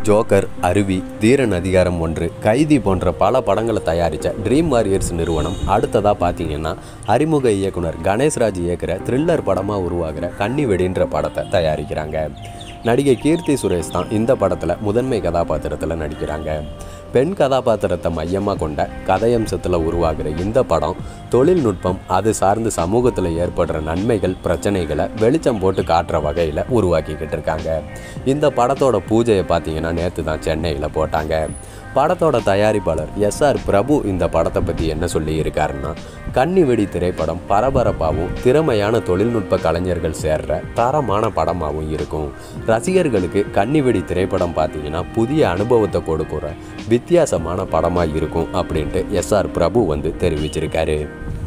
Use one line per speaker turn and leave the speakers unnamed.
joker அருவி தீரன் அதிகாரம் ஒன்று கைதி போன்ற பல படங்களை தயாரித்த ட்ரீம் வாரியர்ஸ் நிறுவனம் அடுத்ததாக பார்த்தீங்கன்னா அறிமுக இயக்குனர் கணேஷ்ராஜ் இயக்குற த்ரில்லர் படமாக உருவாகிற கன்னி வெடின்ற படத்தை தயாரிக்கிறாங்க நடிகை கீர்த்தி சுரேஷ் தான் இந்த படத்தில் முதன்மை கதாபாத்திரத்தில் நடிக்கிறாங்க பெண் கதாபாத்திரத்தை மையமாக கொண்ட கதையம்சத்தில் உருவாகிற இந்த படம் தொழில்நுட்பம் அது சார்ந்து சமூகத்தில் ஏற்படுற நன்மைகள் பிரச்சனைகளை வெளிச்சம் போட்டு காட்டுற வகையில் உருவாக்கிக்கிட்டு இருக்காங்க இந்த படத்தோட பூஜையை பார்த்தீங்கன்னா நேற்று தான் சென்னையில் போட்டாங்க படத்தோட தயாரிப்பாளர் எஸ்ஆர் பிரபு இந்த படத்தை பற்றி என்ன சொல்லி இருக்காருன்னா கன்னி வெடி திரைப்படம் பரபரப்பாகவும் திறமையான தொழில்நுட்ப கலைஞர்கள் சேர்ற தரமான படமாகவும் இருக்கும் ரசிகர்களுக்கு கன்னி வெடி திரைப்படம் பார்த்தீங்கன்னா புதிய அனுபவத்தை கொடுக்குற வித்தியாசமான படமாக இருக்கும் அப்படின்ட்டு எஸ்ஆர் பிரபு வந்து தெரிவிச்சிருக்காரு